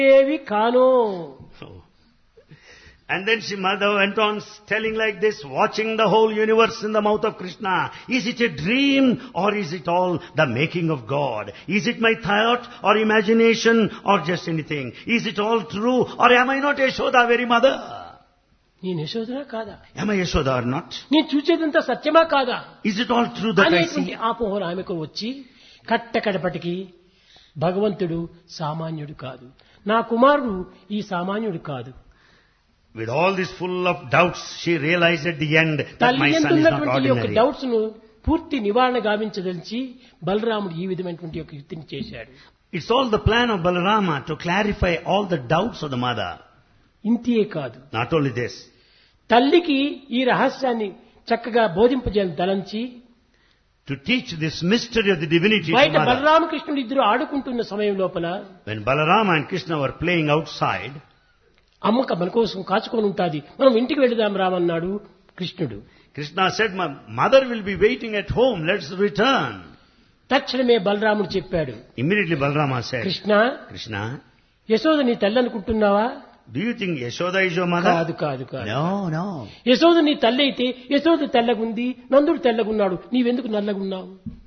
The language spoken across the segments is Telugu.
ఏవి కానో And then she mother went on telling like this, watching the whole universe in the mouth of Krishna. Is it a dream or is it all the making of God? Is it my thought or imagination or just anything? Is it all true or am I not Yashoda very mother? నేను యశోదనా కాదా Am I Yashoda or not? నేను చూసేదంతా సత్యమా కాదా Is it all true that I అనేటువంటి see? ఆపోహన ఆమెకు వచ్చి కట్టకడపటికి భగవంతుడు సామాన్యుడు కాదు నా కుమారుడు ఈ సామాన్యుడు కాదు With all this full of doubts, she realized at the end that తల్లి my ఎంత son is not ఉన్నటువంటి ఈ యొక్క ordinary. డౌట్స్ ను పూర్తి నివారణ గావించదలిచి బలరాముడు ఈ విధమైనటువంటి ఒక యుక్తిని చేశాడు It's all the plan of Balarama to clarify all the doubts of the mother. ఇంతే కాదు Not only this, తల్లికి ఈ రహస్యాన్ని చక్కగా బోధింపజేయాలని తలంచి to teach this mystery of the divinity to బయట mother. బలరామకృష్ణుడు ఇద్దరు ఆడుకుంటున్న సమయం లోపల When Balarama and Krishna were playing outside, అమ్మక మన కోసం కాచుకొని ఉంటాది మనం ఇంటికి వెళదాం రామన్నాడు కృష్ణుడు Krishna said, My mother will be waiting at home, let's return. తక్షణమే బలరాముడు చెప్పాడు Immediately Balarama said, Krishna Krishna, Yashoda నీ తల్లి అనుకుంటున్నావా do you think Yashoda is your mother? కాదు కాదు కాదు No, no. యశోద నీ తల్లి అయితే యశోద తెల్లగుంది నందుడు తెల్లగున్నాడు నీవెందుకు నల్లగున్నావు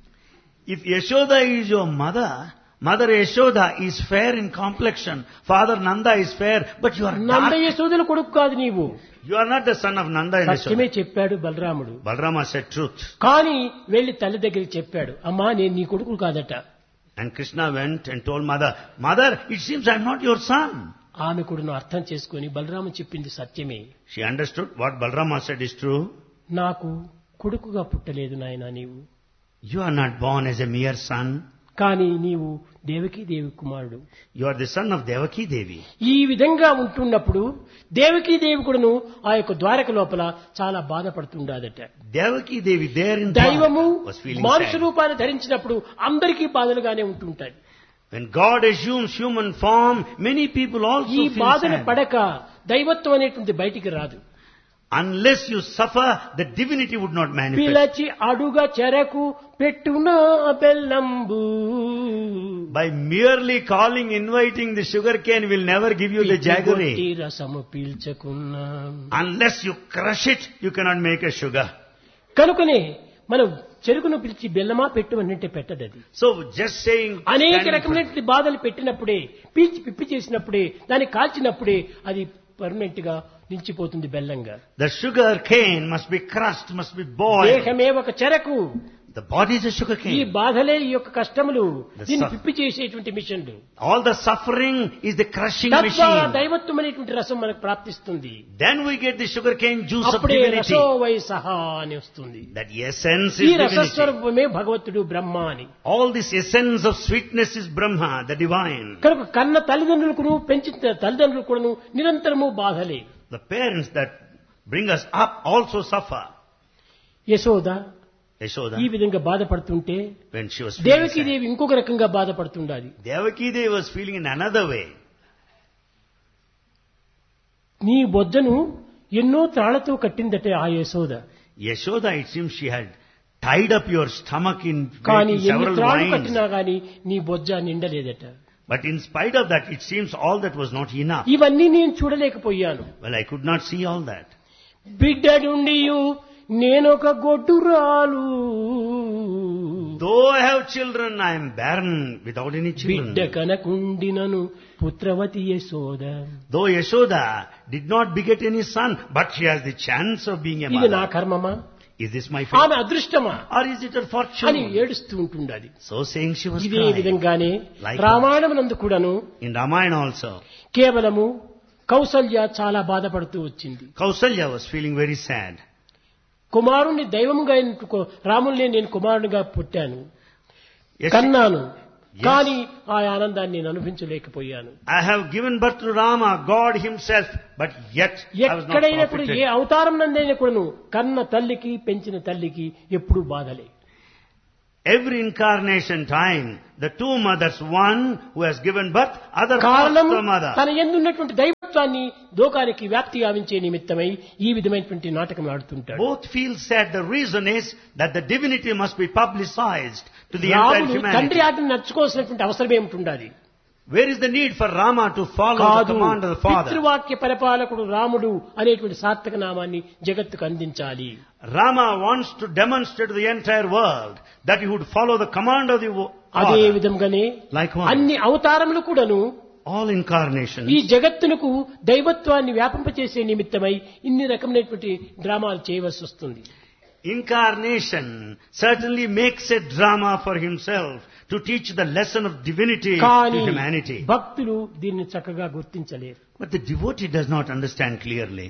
If Yashoda is your mother, Mother Yashoda is fair in complexion, Father Nanda is fair, but you are Nanda dark. యశోదల కొడుకు కాదు నీవు You are not the son of Nanda and సత్యమే Yashoda. చెప్పాడు బలరాముడు Balarama said truth. కానీ వెళ్లి తల్లి దగ్గరికి చెప్పాడు అమ్మా నేను నీ కొడుకు కాదట And Krishna went and told mother, Mother, it seems I am not your son. ఆమె కూడా అర్థం చేసుకొని బలరాము చెప్పింది సత్యమే She understood what Balarama said is true. నాకు కొడుకుగా పుట్టలేదు నాయనా నీవు You are not born as a mere son. కానీ నీవు దేవకి దేవి కుమారుడు You are the son of Devaki Devi. ఈ విధంగా ఉంటున్నప్పుడు దేవకి దేవి కూడాను ఆ యొక్క ద్వారక లోపల చాలా బాధపడుతుండదట Devaki Devi there in దైవము Dwarka was feeling మానుష sad. రూపాన్ని ధరించినప్పుడు అందరికీ బాధలుగానే ఉంటుంటాయి When God assumes human form, many people also ఈ feel బాధలు sad. పడక దైవత్వం అనేటువంటి బయటికి రాదు Unless you suffer, the divinity would not manifest. పిలచి అడుగ చెరకు పెట్టున బెల్లంబు By merely calling, inviting the sugar cane will never give you the పిచ్చి jaggery. రసము పీల్చకున్నా Unless you crush it, you cannot make a sugar. కనుకనే మనం చెరుకును పిలిచి బెల్లమా పెట్టు అంటే పెట్టదు అది So just saying, అనేక standing for- రకమైనటువంటి బాధలు పెట్టినప్పుడే పీల్చి పిప్పి చేసినప్పుడే దాన్ని కాల్చినప్పుడే అది పర్మనెంట్ గా నిలిచిపోతుంది బెల్లంగా the sugar cane must be crushed, must be boiled. దేహమే ఒక చెరకు The body is a sugar ఈ cane. బాధలే ఈ యొక్క కష్టములు The దీన్ని suff- పిప్పి చేసేటువంటి మిషన్లు All the suffering is the crushing తద్వారా machine. దైవత్వం అనేటువంటి రసం మనకు ప్రాప్తిస్తుంది Then we get the sugar cane juice of అప్పుడే divinity. రసో వై సహా అని వస్తుంది That essence ఈ is divinity. రసస్వరూపమే భగవంతుడు బ్రహ్మ అని All this essence of sweetness is Brahma, the divine. కనుక కన్న తల్లిదండ్రులకు పెంచిన తల్లిదండ్రులు కూడాను నిరంతరము బాధలే The parents that bring us up also suffer. Yashoda Yashoda, ఈ విధంగా బాధపడుతుంటే when she was Devaki feeling sad, దేవి ఇంకొక రకంగా బాధపడుతుండాలి Devaki Devi was feeling in another way. నీ బొజ్జను ఎన్నో త్రాళ్లతో కట్టిందట ఆ Yashoda Yashoda, it seems she had tied up your stomach in కానీ making ఎన్ని several త్రాళ్ళు wines. కట్టినా గాని నీ బొజ్జ నిండలేదట But in spite of that, it seems all that was not enough. ఇవన్నీ నేను చూడలేకపోయాను Well, I could not see all that. బిడ్డడుండియు నేనొక గొడ్డురాలు Though I have children, I am barren without any బిడ్డ children. కనకుండినను పుత్రవతి Yashoda Though Yashoda did not beget any son, but she has the chance of being a ఇది నా mother. కర్మమా Is this my fate? ఆమె అదృష్టమా Or is it her అని fortune? ఏడుస్తూ ఉంటుండది So saying she was ఇదే crying. విధంగానే Likewise. రామాయణమునందు కూడాను In Ramayana also, కేవలము కౌసల్య చాలా బాధపడుతూ వచ్చింది Kausalya was feeling very sad. కుమారుణ్ణి దైవముగా ఎన్నుకో రాముల్ని నేను కుమారునిగా పుట్టాను Yes, కన్నాను Yes. కానీ ఆ ఆనందాన్ని నేను అనుభవించలేకపోయాను I have given birth to Rama, God himself, but yet I was not ఎక్కడైనప్పుడు A profited. అవతారం నందైనా కూడాను కన్న తల్లికి పెంచిన తల్లికి ఎప్పుడు బాధలే Every incarnation time, the two mothers, one who has given birth, other కారణం foster mother. తన ఎందున్నటువంటి దైవత్వాన్ని లోకానికి వ్యాప్తి గావించే నిమిత్తమై ఈ విధమైనటువంటి నాటకం ఆడుతుంటాడు Both feel sad. The reason is that the divinity must be publicized to the entire రాముడు తండ్రి humanity. ఆటను నడుచుకోవాల్సినటువంటి అవసరం ఏమిటి ఉండాలి Where is the need for Rama to follow the కాదు command of the father? పితృవాక్య పరిపాలకుడు రాముడు అనేటువంటి సార్థక నామాన్ని జగత్తుకు అందించాలి Rama wants to demonstrate to the entire world that he would follow the command of the wo- అదే father. విధంగానే Likewise, అన్ని అవతారములు కూడాను all incarnations, ఈ జగత్తునకు దైవత్వాన్ని వ్యాపింపచేసే నిమిత్తమై ఇన్ని రకమైనటువంటి డ్రామాలు చేయవలసి వస్తుంది incarnation certainly makes a drama for himself to teach the lesson of divinity కానీ to humanity. భక్తులు దీన్ని చక్కగా గుర్తించలేరు But the devotee does not understand clearly.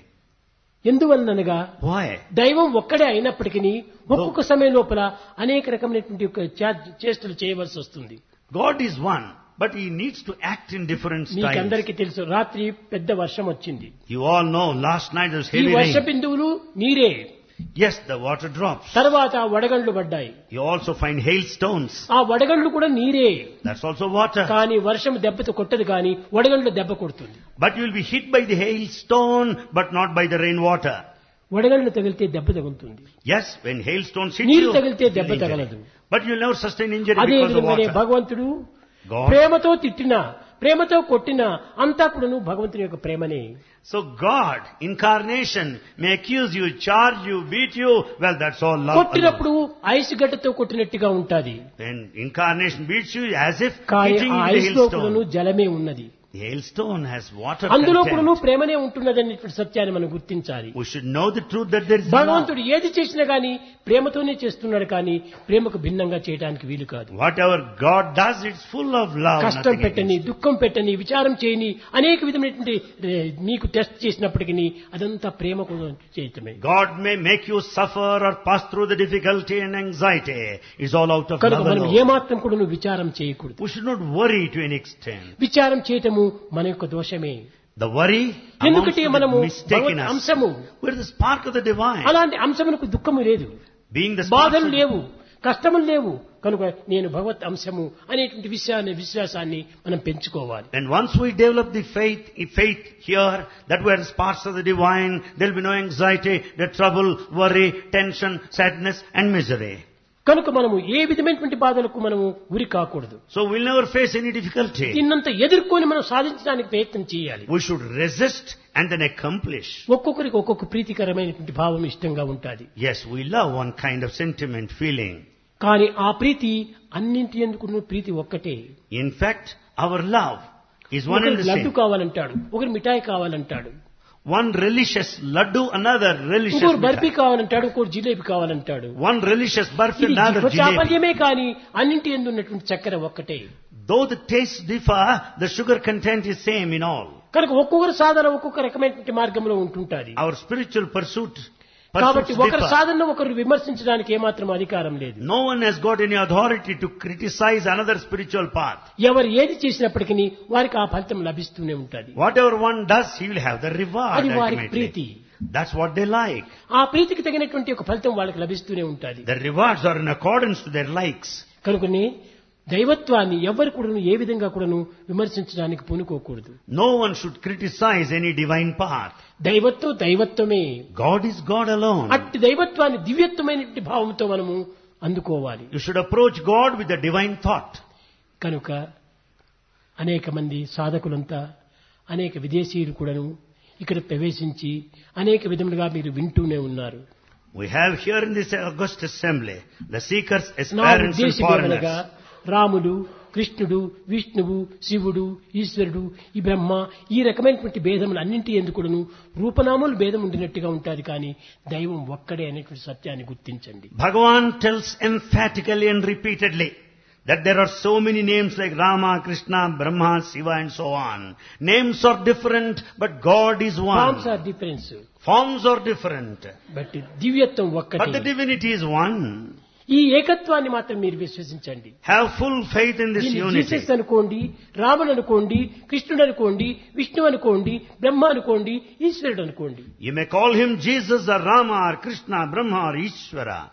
ఎందువలనగా Why? దైవం ఒక్కడే అయినప్పటికీ ఒక్కొక్క సమయం లోపల అనేక రకమైనటువంటి ఒక చే- చేష్టలు చేయవలసి వస్తుంది God is one, but he needs to act in different styles. మీకందరికీ తెలుసు రాత్రి పెద్ద వర్షం వచ్చింది You all know last night there was ఈ heavy వర్ష rain. బిందువులు నీరే Yes, the water drops. తర్వాత వడగండ్లు పడ్డాయి You also find hailstones. ఆ వడగండ్లు కూడా నీరే That's also water. కానీ వర్షం దెబ్బతో కొట్టదు కానీ వడగండ్లు దెబ్బ కొడుతుంది But you will be hit by the hailstone, but not by the rainwater. వడగండ్లు తగిలితే దెబ్బ తగులుతుంది Yes, when hailstones hit నీరు you, తగిలితే you'll దెబ్బ injury. తగలదు but you'll never sustain injury అదే because of విధంగానే water. భగవంతుడు God. ప్రేమతో తిట్టినా ప్రేమతో కొట్టినా అంతా కూడాను భగవంతుని యొక్క ప్రేమనే So God, incarnation, may accuse you, charge you, beat you. Well, that's all love. alone. కొట్టినప్పుడు ఐస్ గడ్డతో కొట్టినట్టుగా ఉంటాది When incarnation beats you as if కానీ hitting ఆ the ఐస్ లో కూడాను hailstone. జలమే ఉన్నది The hailstone has water అందులో కూడాను content. ప్రేమనే ఉంటున్నదనేటువంటి సత్యాన్ని మనం గుర్తించాలి We should know the truth that there is love. భగవంతుడు ఏది చేసినా గాని ప్రేమతోనే చేస్తున్నాడు కానీ ప్రేమకు భిన్నంగా చేయడానికి వీలు కాదు Whatever God does, it's full of love. కష్టం nothing పెట్టని against. దుఃఖం పెట్టని విచారం చేయని అనేక విధమైనటువంటి ఏ, నీకు టెస్ట్ చేసినప్పటికీ అదంతా ప్రేమ కోసం చేయటమే God may make you suffer or pass through the difficulty and anxiety. It's all out of కనుక love మనం alone. ఏమాత్రం కూడా నువ్వు విచారం చేయకూడదు We should not worry to any extent. విచారం చేయటము మన యొక్క దోషమే The worry amounts ఎందుకంటే to మనము the mistaken భగవత్ us. అంశము We're the spark of the divine. అలాంటి అంశమునకు దుఃఖము లేదు Being the spark బాధలు of the లేవు కష్టములు లేవు కనుక నేను భగవత్ అంశము అనేటువంటి విషయాన్ని విశ్వాసాన్ని మనం పెంచుకోవాలి And once we develop the faith, faith here, that we are sparks of the divine, there'll be no anxiety, the trouble, worry, tension, sadness and misery. కనుక మనము ఏ విధమైనటువంటి బాధలకు మనము గురి కాకూడదు So we'll never face any difficulty. దీన్నంత ఎదుర్కొని మనం సాధించడానికి ప్రయత్నం చేయాలి We should resist and then accomplish. ఒక్కొక్కరికి ఒక్కొక్క ప్రీతికరమైనటువంటి భావం ఇష్టంగా ఉంటుంది Yes, we love one kind of sentiment, feeling. కానీ ఆ ప్రీతి అన్నింటి ఎందుకు ప్రీతి ఒక్కటే In fact, our love is one and ఒకరికి the లడ్డు same. కావాలంటాడు ఒకరు మిఠాయి కావాలంటాడు One relicious laddu, another relicious ఇంకోరు బర్ఫీ mithai. కావాలంటాడు ఇంకోరు జిలేబీ కావాలంటాడు One relicious burfi, ఇది another జిహ్వ jalebi. చాపల్యమే కానీ అన్నింటి ఎందు ఉన్నటువంటి చక్కెర ఒక్కటే Though the tastes differ, the sugar content is same in all. కనుక ఒక్కొక్కరు సాధన ఒక్కొక్క రకమైనటువంటి మార్గంలో ఉంటుంటాది Our spiritual pursuit, కాబట్టి pursuits ఒకరి differ. సాధన ఒకరు విమర్శించడానికి ఏమాత్రం అధికారం లేదు No one has got any authority to criticize another spiritual path. ఎవరు ఏది చేసినప్పటికీ వారికి ఆ ఫలితం లభిస్తూనే ఉంటుంది Whatever one does, he will have the reward అది వారికి ప్రీతి ultimately. That's what they like. ఆ ప్రీతికి తగినటువంటి ఒక ఫలితం వాళ్ళకి లభిస్తూనే ఉంటుంది The rewards are in accordance to their likes. కనుకనే దైవత్వాన్ని ఎవరు కూడాను ఏ విధంగా కూడాను విమర్శించడానికి పూనుకోకూడదు No one should criticize any divine path. దైవత్వం దైవత్వమే God is God alone. అట్టి దైవత్వాన్ని దివ్యత్వమైనటువంటి భావంతో మనము అందుకోవాలి You should approach God with the divine thought. కనుక అనేక మంది సాధకులంతా అనేక విదేశీయులు కూడాను ఇక్కడ ప్రవేశించి అనేక విధములుగా మీరు వింటూనే ఉన్నారు We have here in this August assembly the seekers, నా aspirants and ఉద్దేశం ఏమనగా foreigners. రాముడు కృష్ణుడు విష్ణువు శివుడు ఈశ్వరుడు ఈ బ్రహ్మ ఈ రకమైనటువంటి భేదములు అన్నింటి ఎందుకును రూపనామములు భేదం ఉండినట్టుగా ఉంటుంది కానీ దైవం ఒక్కడే అనేటువంటి సత్యాన్ని గుర్తించండి Bhagavan tells emphatically and repeatedly that there are so many names like Rama, Krishna, Brahma, Shiva and so on. Names are different, but God is forms one. Are difference Forms are different, but దివ్యత్వం but the ఒక్కటే divinity is one. ఈ ఏకత్వాన్ని మాత్రం మీరు విశ్వసించండి Have full faith in this దీన్ని unity. జీసస్ అనుకోండి రాముడు అనుకోండి కృష్ణుడు అనుకోండి విష్ణు అనుకోండి బ్రహ్మ అనుకోండి ఈశ్వరుడు అనుకోండి You may call him Jesus or Rama or Krishna, Brahma or Ishvara.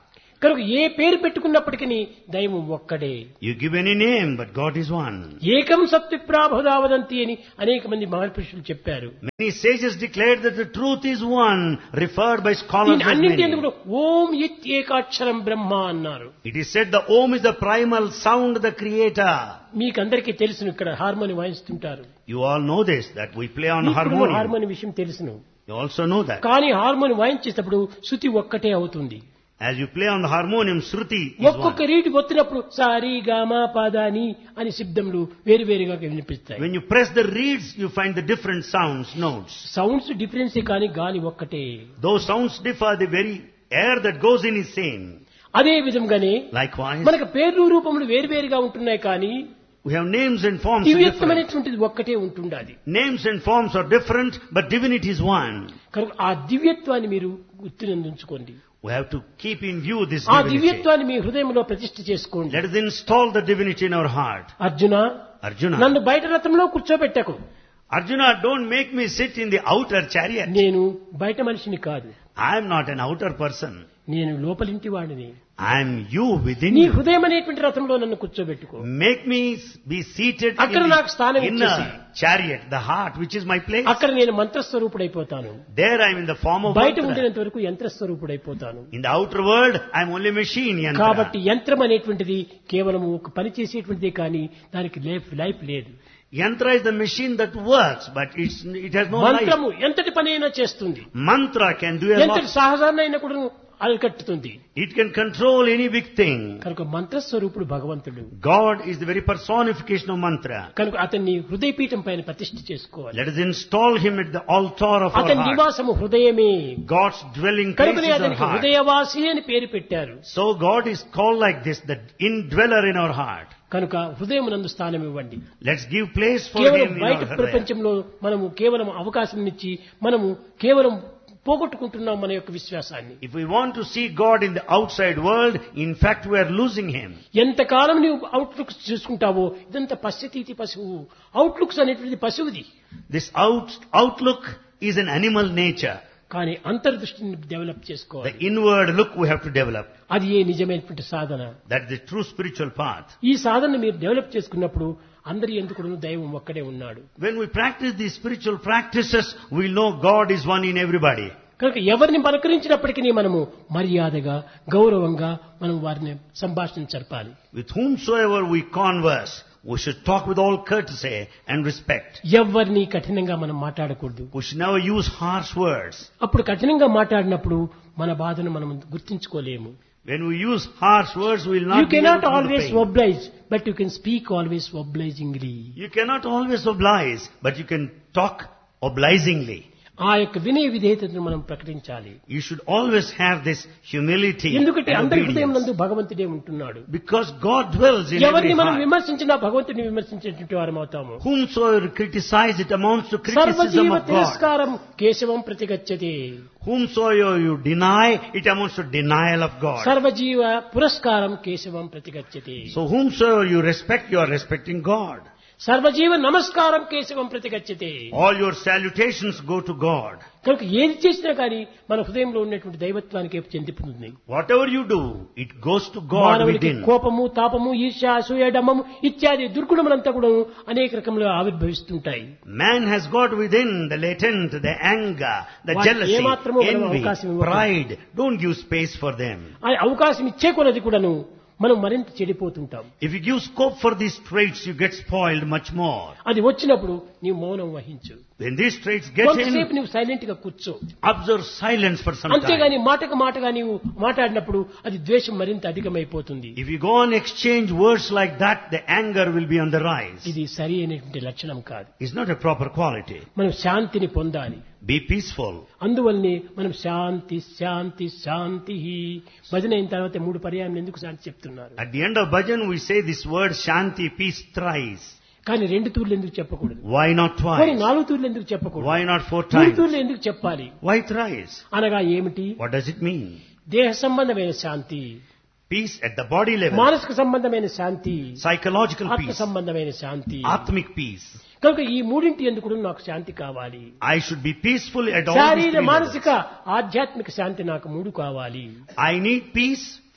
కనుక ఏ పేరు పెట్టుకున్నప్పటికీ దైవం ఒక్కడే You give any name, but God is one. ఏకం సత్విప్రాభుదావదంతి అని అనేక మంది మహర్పురుషులు చెప్పారు Many sages declared that the truth is one, referred by scholars దీని as అన్నింటి many. ఎందుకు ఓం ఇత్ ఏకాక్షరం బ్రహ్మ అన్నారు It is said the Om is the primal sound, the creator. మీకందరికీ తెలుసును ఇక్కడ హార్మోని వాయిస్తుంటారు You all know this, that we play on మీకు harmonium. హార్మోని విషయం తెలుసును You also know that. కానీ హార్మోని వాయించేటప్పుడు శృతి ఒక్కటే అవుతుంది As you play on the harmonium, Shruti is ఒక్కొక్క one. రీతి ఒత్తినప్పుడు సారీ గామా పాదాని అని శబ్దములు వేరు వేరుగా వినిపిస్తాయి When you press the reeds, you find the different sounds, notes. Sounds difference కానీ గాలి ఒక్కటే Those sounds differ, the very air that goes in is same. అదే విధంగానే Likewise, మనకు పేర్లు రూపములు వేరువేరుగా ఉంటున్నాయి కానీ we have names and forms are different. దివ్యత్వమైనటువంటిది ఒక్కటే ఉంటుండాలి Names and forms are different, but divinity is one. కనుక ఆ దివ్యత్వాన్ని మీరు గుర్తునందుంచుకోండి We have to keep in view this ఆ divinity. దివ్యత్వాన్ని మీ హృదయంలో ప్రతిష్ఠ చేసుకోండి Let us install the divinity in our heart. Arjuna Arjuna, నన్ను బయట రథంలో కూర్చోబెట్టకు Arjuna, don't make me sit in the outer chariot. నేను బయట మనిషిని కాదు I am not an outer person. నేను లోపలింటి వాడిని I am you within నీ you. హృదయం అనేటువంటి రథంలో నన్ను కూర్చోబెట్టుకో Make me be seated in అక్కడ నాకు స్థానం the ఇచ్చేసి. inner chariot, the heart, which is my place. అక్కడ నేను మంత్రస్వరూపుడైపోతాను There I am in the form of బయట mantra. ఉండినంత వరకు యంత్రస్వరూపుడైపోతాను In the outer world, I am only machine, yantra. కాబట్టి యంత్రం అనేటువంటిది కేవలం ఒక పని చేసేటువంటిదే కానీ దానికి లైఫ్ లైఫ్ లేదు Yantra is the machine that works, but it's, it has no life. మంత్రము ఎంతటి పని అయినా చేస్తుంది Mantra can do a ఎంతటి lot. సహజాన్ని అయినా కూడా అరికట్టుతుంది It can control any big thing. కనుక మంత్రస్వరూపుడు భగవంతుడు God is the very personification of mantra. కనుక అతన్ని హృదయపీఠం పైన ప్రతిష్ఠ చేసుకోవాలి Let us install him at the altar of our అతని heart. నివాసము హృదయమే God's dwelling place కనుకనే is our అతనికి heart. హృదయవాసి అని పేరు పెట్టారు So God is called like this, the indweller in our heart. కనుక హృదయం నందు స్థానం ఇవ్వండి Let's give place for కేవలం him in బయట our heart. ప్రపంచంలో మనము కేవలం అవకాశం ఇచ్చి మనము కేవలం పోగొట్టుకుంటున్నాం మన యొక్క విశ్వాసాన్ని If we want to see God in the outside world, in fact we are losing him. ఎంతకాలం నీవు అవుట్లుక్స్ చూసుకుంటావో ఇదంతా పశ్యతీతి పశువు అవుట్లుక్స్ అనేటువంటిది పశువుది This out, outlook is an animal nature. కానీ అంతర్దృష్టిని డెవలప్ The చేసుకోవాలి inward look we have to develop. అది ఏ నిజమైనటువంటి సాధన That's the true spiritual path. ఈ సాధన మీరు డెవలప్ చేసుకున్నప్పుడు అందరి ఎందుకు దైవం ఒక్కడే ఉన్నాడు When we practice these spiritual practices, we know God is one in everybody. కనుక ఎవరిని పలకరించినప్పటికీ మనము మర్యాదగా గౌరవంగా మనం వారిని సంభాషణ జరపాలి With whomsoever we converse, we should talk with all courtesy and respect. ఎవరిని కఠినంగా మనం మాట్లాడకూడదు We should never use harsh words. అప్పుడు కఠినంగా మాట్లాడినప్పుడు మన బాధను మనం గుర్తించుకోలేము When we use harsh words, we will you not be able cannot to feel the always pain. Oblige but you can speak always obligingly You cannot always oblige, but you can talk obligingly. ఆ యొక్క వినయ విధేయతను మనం ప్రకటించాలి You should always have this humility ఎందుకంటే and అందరి హృదయం obedience. నందు భగవంతుడే ఉంటున్నాడు Because God dwells in every ఎవరిని మనం heart. విమర్శించినా భగవంతుని విమర్శించేటువంటి వారం అవుతాము Whomsoever criticize, it amounts to criticism సర్వజీవ of God. తిరస్కారం కేశవం ప్రతిగచ్చతి Whomsoever you deny, it amounts to denial of God. సర్వజీవ పురస్కారం కేశవం ప్రతిగచ్చతి So whomsoever you respect, you are respecting God. సర్వజీవ నమస్కారం కేశవం ప్రతిగచ్చతి All your salutations go to God. కనుక ఏది చేసినా కానీ మన హృదయంలో ఉన్నటువంటి దైవత్వానికి చెందిపోతుంది Whatever you do, it goes to God మానవునికి within. కోపము తాపము ఈర్ష్య అసూయ డమ్మము ఇత్యాది దుర్గుణములంతా కూడా అనేక రకములుగా ఆవిర్భవిస్తుంటాయి Man has got within the latent, the anger, the వాటికి jealousy, ఏమాత్రమూ మనం envy, అవకాశం ఇవ్వకూడదు. pride. Don't give space for them. ఆ అవకాశం ఇచ్చే కొలది కూడాను మనం మరింత చెడిపోతుంటాం If you give scope for these traits, you get spoiled much more. అది వచ్చినప్పుడు నీవు మౌనం వహించు When these traits get కొంతసేపు in, నీవు సైలెంట్ గా కూర్చో observe silence for some అంతేగాని time. మాటకు మాటగా నీవు మాట్లాడినప్పుడు అది ద్వేషం మరింత అధికమైపోతుంది If you go on exchange words like that, the anger will be on the rise. ఇది సరి అయినటువంటి లక్షణం కాదు It's not a proper quality. మనం శాంతిని పొందాలి Be peaceful. అందువల్లనే మనం శాంతి శాంతి శాంతి భజన అయిన తర్వాత మూడు పర్యాయం ఎందుకు శాంతి చెప్తున్నారు At the end of bhajan, we say this word shanti, peace thrice. కానీ రెండు తూర్లు ఎందుకు చెప్పకూడదు Why not కానీ twice? నాలుగు తూర్లు ఎందుకు చెప్పకూడదు Why not four మూడు times? తూర్లు ఎందుకు చెప్పాలి Why thrice? అనగా ఏమిటి What does it mean? దేహ సంబంధమైన శాంతి Peace at the body level. మానసిక సంబంధమైన శాంతి Psychological ఆత్మ peace. సంబంధమైన శాంతి Atmic peace. కనుక ఈ మూడింటి ఎందుకు కూడా నాకు శాంతి కావాలి I should be peaceful at all these శారీర three మానసిక levels. ఆధ్యాత్మిక శాంతి నాకు మూడు కావాలి I need peace,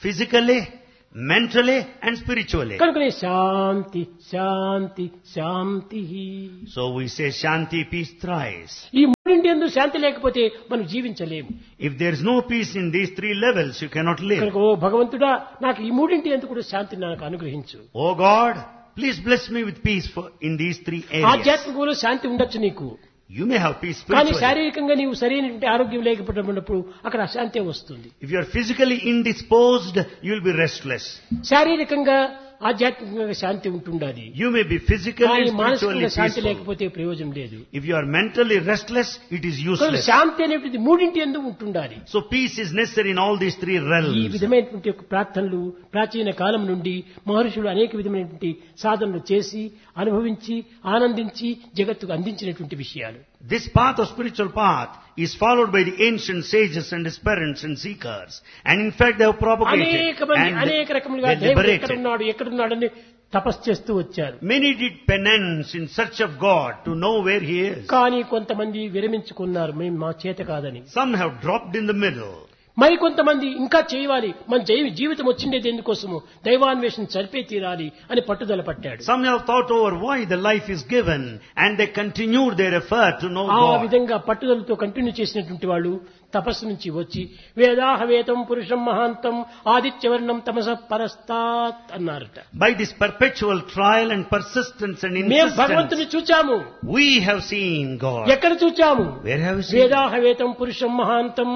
physically, mentally and spiritually. కనుకనే శాంతి శాంతి శాంతి So we say Shanti, peace thrice. ఈ మూడింటి ఎందు శాంతి లేకపోతే మనం జీవించలేము If there is no peace in these three levels, you cannot live. కనుక ఓ భగవంతుడా నాకు ఈ మూడింటి ఎందుకు కూడా శాంతిని నాకు అనుగ్రహించు Oh God, please bless me with peace for, in these three areas. ఆధ్యాత్మికంలో శాంతి ఉండొచ్చు నీకు You may have peace కానీ spiritually. శారీరకంగా నీవు సరైనటువంటి ఆరోగ్యం లేకపోయినప్పుడు అక్కడ అశాంతి వస్తుంది If you are physically indisposed, you will be restless. శారీరకంగా ఆధ్యాత్మికంగా శాంతి ఉంటుండాలి You may be physically కానీ and మానసికంగా spiritually శాంతి peaceful. లేకపోతే ప్రయోజనం లేదు If you are mentally restless, it is కనుక useless. శాంతి అనేటువంటిది మూడింటి ఎందు ఉంటుండాలి So peace is necessary in all these three ఈ realms. విధమైనటువంటి యొక్క ప్రార్థనలు ప్రాచీన కాలం నుండి మహర్షులు అనేక విధమైనటువంటి సాధనలు చేసి అనుభవించి ఆనందించి జగత్తుకు అందించినటువంటి విషయాలు This path of spiritual path is followed by the ancient sages and aspirants and seekers. And in fact they have propagated అనేక మంది and అనేక రకములుగా they దేవుడు liberated. ఎక్కడున్నాడు ఎక్కడున్నాడని తపస్సు చేస్తూ వచ్చారు Many did penance in search of God to know where He is. కానీ కొంతమంది విరమించుకున్నారు మేము మా చేత కాదని Some have dropped in the middle. మరి కొంతమంది ఇంకా చేయాలి మన జీ- జీవితం వచ్చిండేది ఎందుకోసము దైవాన్వేషణ చరిపే తీరాలి అని పట్టుదల పట్టాడు Some have thought over why the life is given and they continued their effort to know ఆ God. విధంగా పట్టుదలతో కంటిన్యూ చేసినటువంటి వాళ్ళు తపస్సు నుంచి వచ్చి వేదాహవేతం పురుషం మహాంతం ఆదిత్యవర్ణం తమస పరస్తాత్ అన్నారట By this perpetual trial and persistence and మేము insistence, భగవంతుని చూచాము we have seen God. ఎక్కడ చూచాము Where have we seen? వేదాహవేతం పురుషం మహాంతం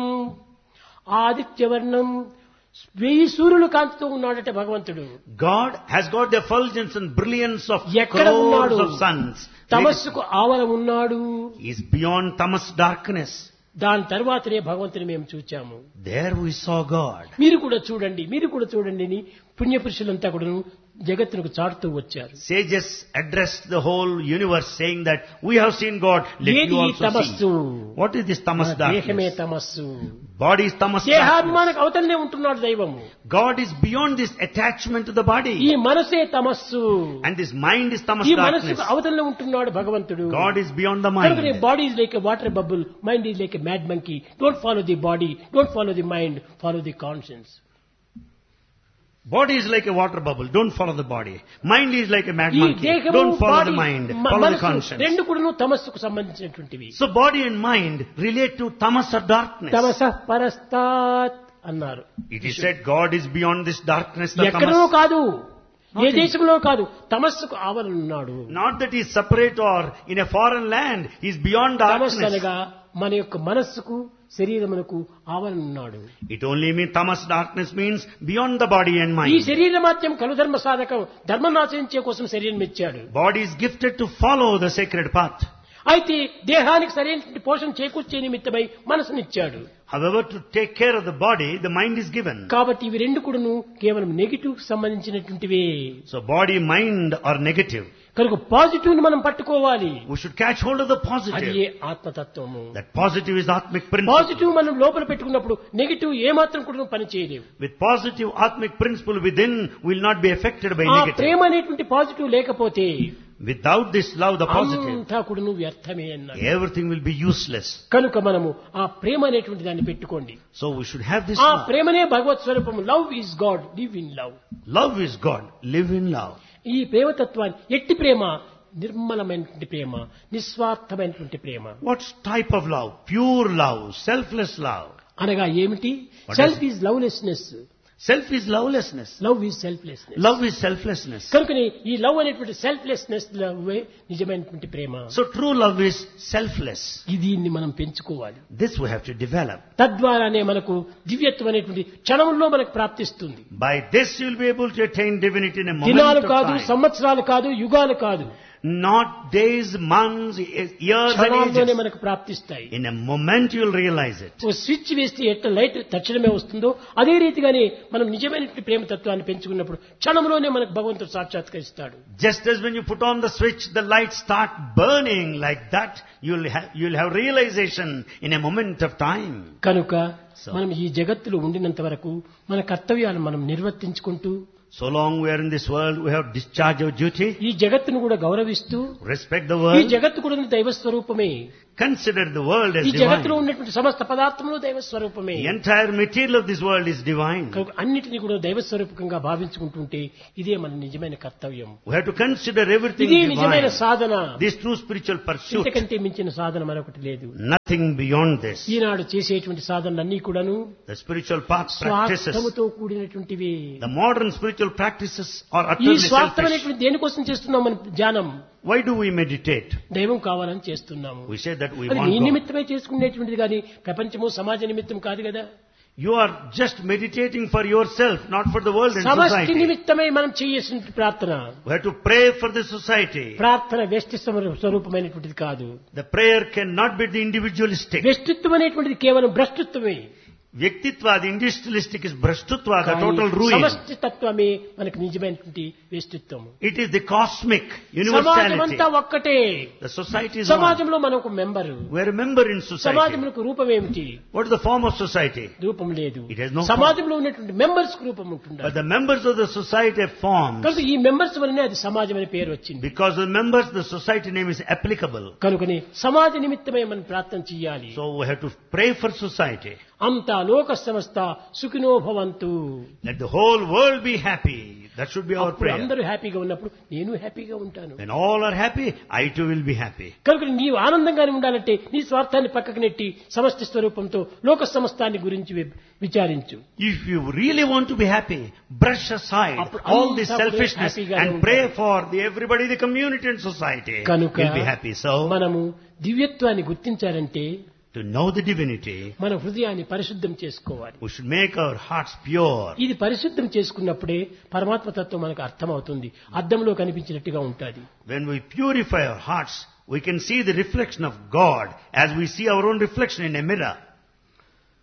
ఆదిత్యవర్ణం వెయ్యి సూర్యులు కాంతితో ఉన్నాడట భగవంతుడు God has got the effulgence and brilliance of ఎక్కడ crores ఉన్నాడు of suns. తమస్సుకు ఆవల ఉన్నాడు He is beyond tamas darkness. దాని తర్వాతనే భగవంతుని మేము చూచాము There we saw God. మీరు కూడా చూడండి మీరు కూడా చూడండి అని పుణ్యపురుషులంతా కూడా జగత్తునకు చాటుతూ వచ్చారు Sages addressed the whole universe saying that we have seen God, let ఏది you ఈ also తమస్సు see. What is this tamas మన దేహమే darkness? తమస్సు Body is tamas darkness. దేహాభిమానకు అవతలనే ఉంటున్నాడు దైవము God is beyond this attachment to the ఈ body. మనసే తమస్సు And this mind is tamas ఈ darkness. మనస్సుకు అవతలనే ఉంటున్నాడు భగవంతుడు God is beyond the కనుకనే mind. Body is like a water bubble mind is like a mad monkey don't follow the body don't follow the mind follow the conscience Body is like a water bubble. Don't follow the body. Mind is like a mad ఈ monkey. దేహము Don't follow body the mind. మ- Follow the మనస్సు conscience. రెండు కూడా తమస్సుకు సంబంధించినటువంటివి So body and mind relate to tamas or darkness. తమస పరస్తాత్ అన్నారు It is said God is beyond this darkness, the ఎక్కడో tamas. కాదు ఏ Not in- దేశంలో కాదు తమస్సుకు ఆవలనున్నాడు Not that he is separate or in a foreign land. He is beyond తమస్సు darkness. అనగా మన యొక్క మనస్సుకు శరీరమునకు ఆవలనున్నాడు It only means tamas darkness means beyond the body and ఈ mind. శరీర మాత్యం కలుధర్మ సాధకం ధర్మం ఆచరించే కోసం శరీరం ఇచ్చాడు Body is gifted to follow the sacred path. అయితే దేహానికి సరైనటువంటి పోషణ చేకూర్చే నిమిత్తమై మనసునిచ్చాడు However, to take care of the body, the mind is given. కాబట్టి ఇవి రెండు కూడాను కేవలం నెగిటివ్ సంబంధించినటువంటివే So body, mind are negative. కనుక పాజిటివ్ ని మనం పట్టుకోవాలి We should catch hold of the అది positive. ఏ ఆత్మతత్వము That positive is Atmic principle. Positive మనం లోపల పెట్టుకున్నప్పుడు నెగిటివ్ ఏమాత్రం కూడా పని చేయలేవు With positive Atmic principle within will not be affected by ఆ negative. ప్రేమ అనేటువంటి పాజిటివ్ లేకపోతే Without this love, the positive, అంతా కూడా వ్యర్థమే అన్నారు everything will be useless. కనుక మనము ఆ ప్రేమ అనేటువంటి దాన్ని పెట్టుకోండి So we should have this ఆ love. ప్రేమనే భగవత్ స్వరూపము love is God live in love Love is God. Live in love. ఈ ప్రేమతత్వాన్ని ఎట్టి ప్రేమ నిర్మలమైనటువంటి ప్రేమ నిస్వార్థమైనటువంటి ప్రేమ What type of love? Pure love, selfless love. అనగా ఏమిటి What self is is lovelessness Self is lovelessness. Love is selflessness Love is selflessness. కనుకని ఈ లవ్ అనేటువంటి సెల్ఫ్లెస్నెస్ లవ్ నిజమైనటువంటి ప్రేమ So true love is selfless. ఈ దీన్ని మనం పెంచుకోవాలి This we have to develop. తద్వారానే మనకు దివ్యత్వం అనేటువంటి క్షణంలో మనకు ప్రాప్తిస్తుంది By this you will be able to attain divinity in a moment దినాలు of కాదు time. సంవత్సరాలు కాదు యుగాలు కాదు Not days, months, years and క్షణాల్లోనే ages. మనకు ప్రాప్తిస్తాయి In a moment you will realize it. ఓ స్విచ్ వేస్తే ఎట్లా లైట్ తక్షణమే వస్తుందో అదే రీతిగానే మనం నిజమైనటువంటి ప్రేమ తత్వాన్ని పెంచుకున్నప్పుడు క్షణంలోనే మనకు భగవంతుడు సాక్షాత్కరిస్తాడు Just as when you put on the switch, the lights start burning like that, you'll have, you'll have realization in a moment of time. కనుక So- మనం ఈ జగత్తులో ఉండినంత వరకు మన కర్తవ్యాలను మనం నిర్వర్తించుకుంటూ So long we are in this world, we have discharge our duty, ఈ జగత్తును కూడా గౌరవిస్తూ respect the ఈ world, జగత్తు కూడా దైవ స్వరూపమే consider the world as ఈ జగత్తులో divine. ఉన్నటువంటి సమస్త పదార్థములు దైవ స్వరూపమే The entire material of this world is divine. కనుక అన్నిటినీ కూడా దైవ స్వరూపకంగా భావించుకుంటుంటే ఇదే మన నిజమైన కర్తవ్యం We have to consider everything ఇది నిజమైన divine. Sadhana This true spiritual pursuit, ఇంతకంటే మించిన సాధన మరొకటి లేదు nothing beyond this. ఈనాడు చేసేటువంటి సాధనలన్నీ కూడాను The spiritual path practices, స్వార్థముతో కూడినటువంటివి the modern spiritual practices are ఈ utterly స్వార్థం selfish. అనేటువంటి దేనికోసం చేస్తున్నాం మనం ధ్యానం Why do we meditate? దైవం కావాలని చేస్తున్నాము We say that we అది want నీ God. నిమిత్తమే చేసుకునేటువంటిది కానీ ప్రపంచము సమాజ నిమిత్తం కాదు కదా You are just meditating for yourself, not for the world and సమష్టి society. నిమిత్తమై మనం చేయాల్సిన ప్రార్థన We have to pray for the society. ప్రార్థన వ్యష్టి స్వరూ- స్వరూపమైనటువంటిది కాదు The prayer cannot be the individualistic. వ్యష్టిత్వం అనేటువంటిది కేవలం భ్రష్టత్వమే Vyaktitva, the individualistic is brashtutva, the కానీ total ruin. సమష్టి తత్వమే మనకు నిజమైనటువంటి వ్యష్టిత్వం It is the cosmic సమాజం universality. అంతా ఒక్కటే The society is one. సమాజంలో మనం ఒక member We are a member in society. సమాజంలో రూపం ఏమిటి What is the form of society? రూపం లేదు It has no సమాజంలో ఉన్నటువంటి మెంబర్స్ రూపం ఉంటుంది But the members of the society have forms. కనుక ఈ మెంబర్స్ వల్లనే అది సమాజం అనే పేరు వచ్చింది Because the members, the society name is applicable. కనుకని సమాజ నిమిత్తమై మనం ప్రార్థన చేయాలి So we have to pray for society. అంతా లోక సమస్త సుఖినో భవంతు Let the whole world be happy. That should be our అప్పుడు prayer. అందరూ హ్యాపీగా ఉన్నప్పుడు నేను హ్యాపీగా ఉంటాను When all are happy, I too will be happy. కనుక నీవు ఆనందంగానే ఉండాలంటే నీ స్వార్థాన్ని పక్కకు నెట్టి సమష్టి స్వరూపంతో లోక సమస్తాన్ని గురించి వి- విచారించు If you really want to be happy, brush aside అప్పుడు all this అంతా కూడా selfishness హ్యాపీగానే and pray for the everybody, the community and society కనుక will be happy. So, మనము దివ్యత్వాన్ని గుర్తించాలంటే to know the divinity, మన హృదయాన్ని పరిశుద్ధం చేసుకోవాలి we should make our hearts pure. ఇది పరిశుద్ధం చేసుకున్నప్పుడే పరమాత్మ తత్వం మనకు అర్థమవుతుంది అద్దంలో కనిపించినట్టుగా ఉంటుంది When we purify our hearts, we can see the reflection of God as we see our own reflection in a mirror.